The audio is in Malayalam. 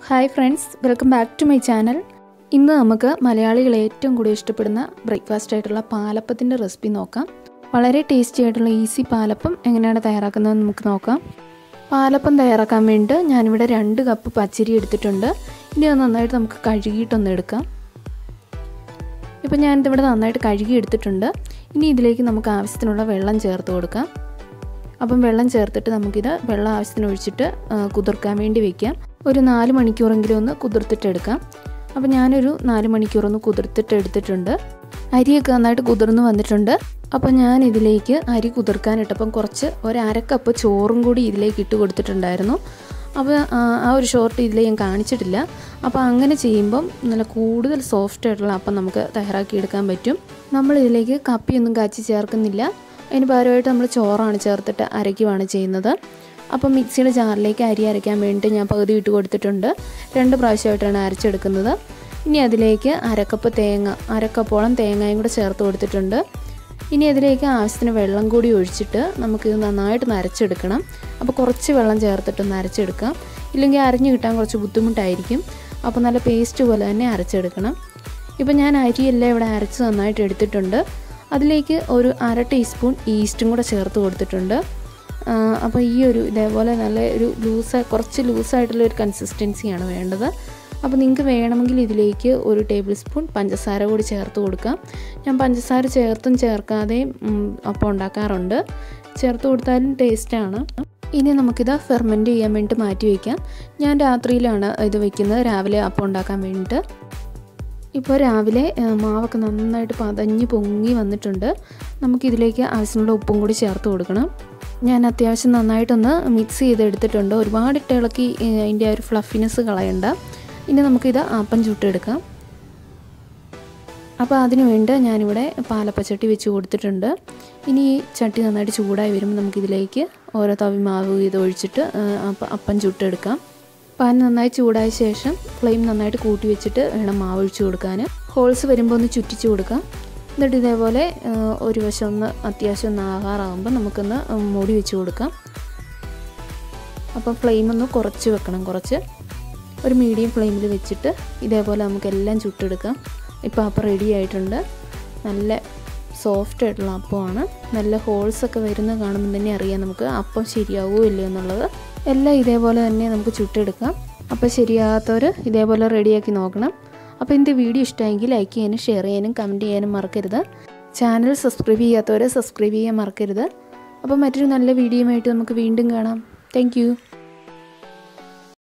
hi friends welcome back to my channel ഇന്ന് നമുക്ക് മലയാളികൾ ഏറ്റവും കൂടുതൽ ഇഷ്ടപ്പെടുന്ന ബ്രേക്ക്ഫാസ്റ്റ് ആയിട്ടുള്ള പാലപ്പത്തിൻ്റെ റെസിപ്പി നോക്കാം വളരെ ടേസ്റ്റി ആയിട്ടുള്ള ഈസി പാലപ്പം എങ്ങനെയാണ് തയ്യാറാക്കുന്നതെന്ന് നമുക്ക് നോക്കാം പാലപ്പം തയ്യാറാക്കാൻ വേണ്ടി ഞാനിവിടെ രണ്ട് കപ്പ് പച്ചരി എടുത്തിട്ടുണ്ട് ഇനി അത് നന്നായിട്ട് നമുക്ക് കഴുകിയിട്ടൊന്ന് എടുക്കാം ഇപ്പം ഞാനിതിവിടെ നന്നായിട്ട് കഴുകി എടുത്തിട്ടുണ്ട് ഇനി ഇതിലേക്ക് നമുക്ക് ആവശ്യത്തിനുള്ള വെള്ളം ചേർത്ത് കൊടുക്കാം അപ്പം വെള്ളം ചേർത്തിട്ട് നമുക്കിത് വെള്ളം ആവശ്യത്തിന് ഒഴിച്ചിട്ട് കുതിർക്കാൻ വേണ്ടി വെക്കാം ഒരു നാല് മണിക്കൂറെങ്കിലും ഒന്ന് കുതിർത്തിട്ടെടുക്കാം അപ്പം ഞാനൊരു നാല് മണിക്കൂറൊന്ന് കുതിർത്തിട്ട് എടുത്തിട്ടുണ്ട് അരിയൊക്കെ നന്നായിട്ട് കുതിർന്ന് വന്നിട്ടുണ്ട് അപ്പോൾ ഞാൻ ഇതിലേക്ക് അരി കുതിർക്കാനിട്ടപ്പം കുറച്ച് ഒരു അരക്കപ്പ് ചോറും കൂടി ഇതിലേക്ക് ഇട്ട് കൊടുത്തിട്ടുണ്ടായിരുന്നു അപ്പോൾ ആ ഒരു ഷോർട്ട് ഇതിൽ ഞാൻ കാണിച്ചിട്ടില്ല അപ്പോൾ അങ്ങനെ ചെയ്യുമ്പം നല്ല കൂടുതൽ സോഫ്റ്റ് ആയിട്ടുള്ള അപ്പം നമുക്ക് തയ്യാറാക്കിയെടുക്കാൻ പറ്റും നമ്മൾ ഇതിലേക്ക് കപ്പിയൊന്നും കാച്ചി ചേർക്കുന്നില്ല അതിന് പകരമായിട്ട് നമ്മൾ ചോറാണ് ചേർത്തിട്ട് അരയ്ക്കുവാണ് ചെയ്യുന്നത് അപ്പം മിക്സിയുടെ ജാറിലേക്ക് അരി അരയ്ക്കാൻ വേണ്ടി ഞാൻ പകുതി ഇട്ട് കൊടുത്തിട്ടുണ്ട് രണ്ട് പ്രാവശ്യമായിട്ടാണ് അരച്ചെടുക്കുന്നത് ഇനി അതിലേക്ക് അരക്കപ്പ് തേങ്ങ അരക്കപ്പോളം തേങ്ങയും കൂടെ ചേർത്ത് കൊടുത്തിട്ടുണ്ട് ഇനി അതിലേക്ക് ആവശ്യത്തിന് വെള്ളം കൂടി ഒഴിച്ചിട്ട് നമുക്കിത് നന്നായിട്ട് നരച്ചെടുക്കണം അപ്പോൾ കുറച്ച് വെള്ളം ചേർത്തിട്ടൊന്ന് അരച്ചെടുക്കാം ഇല്ലെങ്കിൽ അരഞ്ഞു കിട്ടാൻ കുറച്ച് ബുദ്ധിമുട്ടായിരിക്കും അപ്പോൾ നല്ല പേസ്റ്റ് പോലെ തന്നെ അരച്ചെടുക്കണം ഇപ്പോൾ ഞാൻ അരിയെല്ലാം ഇവിടെ അരച്ച് നന്നായിട്ട് എടുത്തിട്ടുണ്ട് അതിലേക്ക് ഒരു അര ടീസ്പൂൺ ഈസ്റ്റും കൂടെ ചേർത്ത് കൊടുത്തിട്ടുണ്ട് അപ്പോൾ ഈ ഒരു ഇതേപോലെ നല്ല ഒരു ലൂസ് കുറച്ച് ലൂസായിട്ടുള്ള ഒരു കൺസിസ്റ്റൻസിയാണ് വേണ്ടത് അപ്പോൾ നിങ്ങൾക്ക് വേണമെങ്കിൽ ഇതിലേക്ക് ഒരു ടേബിൾ സ്പൂൺ പഞ്ചസാര കൂടി ചേർത്ത് കൊടുക്കാം ഞാൻ പഞ്ചസാര ചേർത്തും ചേർക്കാതെയും അപ്പം ഉണ്ടാക്കാറുണ്ട് ചേർത്ത് കൊടുത്താലും ടേസ്റ്റാണ് ഇനി നമുക്കിത് ഫെർമെൻറ്റ് ചെയ്യാൻ വേണ്ടി മാറ്റി വയ്ക്കാം ഞാൻ രാത്രിയിലാണ് ഇത് വയ്ക്കുന്നത് രാവിലെ അപ്പം ഉണ്ടാക്കാൻ വേണ്ടിയിട്ട് ഇപ്പോൾ രാവിലെ മാവൊക്കെ നന്നായിട്ട് പതഞ്ഞ് പൊങ്ങി വന്നിട്ടുണ്ട് നമുക്കിതിലേക്ക് ആവശ്യമുള്ള ഉപ്പും കൂടി ചേർത്ത് കൊടുക്കണം ഞാൻ അത്യാവശ്യം നന്നായിട്ടൊന്ന് മിക്സ് ചെയ്തെടുത്തിട്ടുണ്ട് ഒരുപാട് ഇട്ട് ഇളക്കി അതിൻ്റെ ഒരു ഫ്ലഫിനെസ് കളയണ്ട ഇനി നമുക്കിത് അപ്പം ചുട്ടെടുക്കാം അപ്പോൾ അതിന് വേണ്ടി ഞാനിവിടെ പാലപ്പച്ചട്ടി വെച്ച് കൊടുത്തിട്ടുണ്ട് ഇനി ഈ ചട്ടി നന്നായിട്ട് ചൂടായി വരുമ്പോൾ നമുക്കിതിലേക്ക് ഓരോ തവി മാവ് ഇത് ഒഴിച്ചിട്ട് അപ്പം ചുട്ടെടുക്കാം പാൻ നന്നായി ചൂടായ ശേഷം ഫ്ലെയിം നന്നായിട്ട് കൂട്ടി വെച്ചിട്ട് വേണം മാവ് ഒഴിച്ചു കൊടുക്കാൻ ഹോൾസ് വരുമ്പോൾ ഒന്ന് ചുറ്റിച്ച് കൊടുക്കാം എന്നിട്ട് ഇതേപോലെ ഒരു വശം ഒന്ന് അത്യാവശ്യം ഒന്ന് ആകാറാകുമ്പോൾ നമുക്കൊന്ന് മൂടി വെച്ച് കൊടുക്കാം അപ്പോൾ ഫ്ലെയിം ഒന്ന് കുറച്ച് വെക്കണം കുറച്ച് ഒരു മീഡിയം ഫ്ലെയിമിൽ വെച്ചിട്ട് ഇതേപോലെ നമുക്കെല്ലാം ചുട്ടെടുക്കാം ഇപ്പോൾ അപ്പം റെഡി ആയിട്ടുണ്ട് നല്ല സോഫ്റ്റ് ആയിട്ടുള്ള അപ്പമാണ് നല്ല ഹോൾസൊക്കെ വരുന്നത് കാണുമ്പോൾ തന്നെ അറിയാം നമുക്ക് അപ്പം ശരിയാവുമോ ഇല്ലയോ എന്നുള്ളത് എല്ലാം ഇതേപോലെ തന്നെ നമുക്ക് ചുട്ടെടുക്കാം അപ്പോൾ ശരിയാകാത്തവർ ഇതേപോലെ റെഡിയാക്കി നോക്കണം അപ്പോൾ എൻ്റെ വീഡിയോ ഇഷ്ടമെങ്കിൽ ലൈക്ക് ചെയ്യാനും ഷെയർ ചെയ്യാനും കമൻറ്റ് ചെയ്യാനും മറക്കരുത് ചാനൽ സബ്സ്ക്രൈബ് ചെയ്യാത്തവരെ സബ്സ്ക്രൈബ് ചെയ്യാൻ മറക്കരുത് അപ്പോൾ മറ്റൊരു നല്ല വീഡിയോയുമായിട്ട് നമുക്ക് വീണ്ടും കാണാം താങ്ക്